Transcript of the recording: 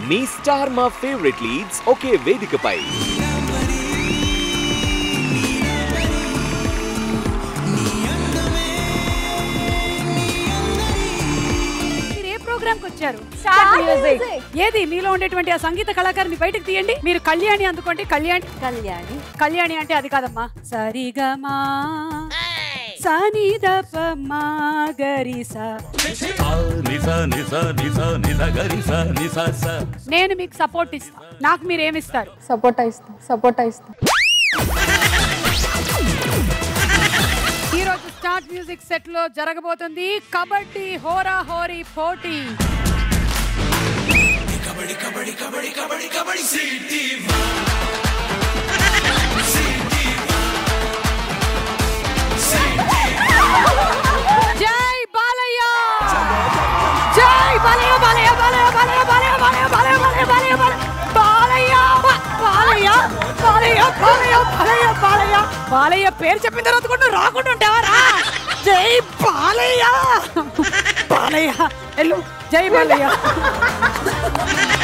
మీ star మా favourite leads ఒకే వేదికపై మీరు ఏ ప్రోగ్రామ్ కి వచ్చారు Start music. ఏది మీలో ఉండేటువంటి ఆ సంగీత కళాకారుని బయటకు తీయండి మీరు కళ్యాణి అందుకోండి కళ్యాణి కళ్యాణి కళ్యాణి అంటే అది కాదమ్మా సరిగమా సనిదప మా గరిసా నిస నిస నిస నిస గరిస నిస స నేను మీకు సపోర్ట్ ఇస్తా నాకు మీరు ఏమిస్తారు సపోర్ట్ ఇస్తాం సపోర్ట్ ఇస్తాం ఈ రోజు స్టార్ట్ మ్యూజిక్ సెట్ లో జరగబోతుంది కబడ్డీ హోరా హోరీ పోటీ జై బాలయ్య జై బాలయ్య బాలయ్య బాలయ్య బాలయ్య బాలయ్య బాలయ్య బాలయ్య బాలయ్య బాలయ్య బాలయ్య బాలయ్య బాలయ్య బాలయ్య బాలయ్య బాలయ్య బాలయ్య పేరు చెప్పిన తర్వాత కూడా నువ్వు రాకుండా ఉంటావా రా జై బాలయ్య బాలయ్య ఎల్లు జై బాలయ్య